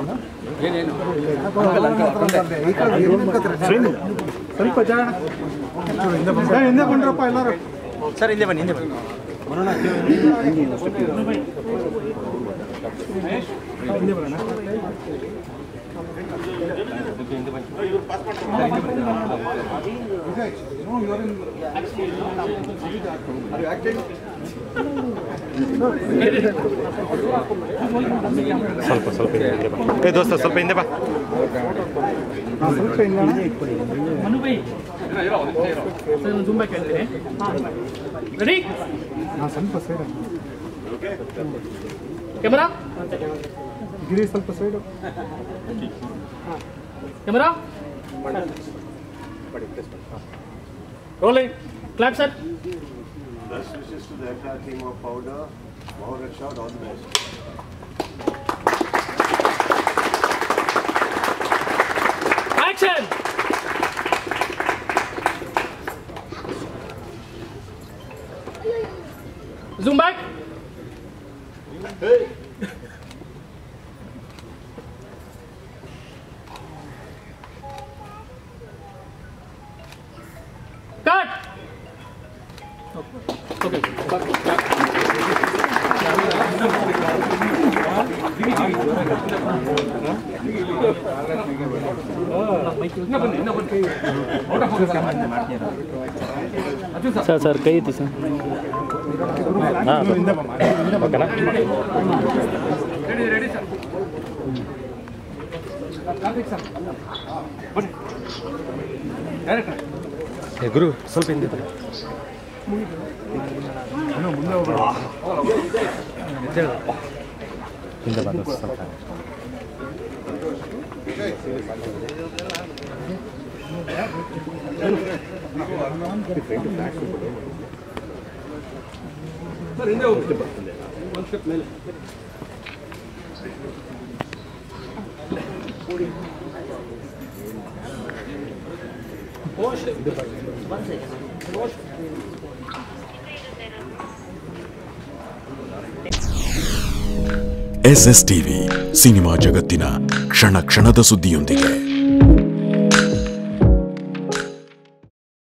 ಸ್ವಲ್ಪ ಜಾಣ ಏ, ಹಿಂದೆ ಬಂದ್ರಪ್ಪ ಎಲ್ಲರೂ ಸರ್ ಹಿಂದೆ ಬನ್ನಿ ಹಿಂದೆ ಬನ್ನಿ ಸ್ವಲ್ಪ ಸ್ವಲ್ಪ ಇದೆ ಹಿಂದೆ ಬಾ ಏ ದೋಸ್ತ ಸ್ವಲ್ಪ ಹಿಂದೆ ಬಾ ಹಾ, ಸ್ವಲ್ಪ ಹಿಂದೆ ರೆಡಿ ಹಾಂ ಸ್ವಲ್ಪ ಸೈಡ್ ಕ್ಯಾಮರಾ ಗಿರಿ ಸ್ವಲ್ಪ side camera rolling clap sir Best wishes to the entire team of Powder. Wow, Rashad, all the best. Action Zoom back. Cut. Okay. Sir sir ಕೈ ಐತಿ ಸರ್ ಹಾಂ ಓಕೆನಾ ಏ ಗುರು ಸ್ವಲ್ಪ ಹಿಂದೆ ಬನ್ನಿ ಹಿಂದೆ ಬಂದು ಸ್ವಲ್ಪ ಎಸ್ ಎಸ್ ಟಿವಿ ಸಿನಿಮಾ ಜಗತ್ತಿನ ಕ್ಷಣ ಕ್ಷಣದ ಸುದ್ದಿಯೊಂದಿಗೆ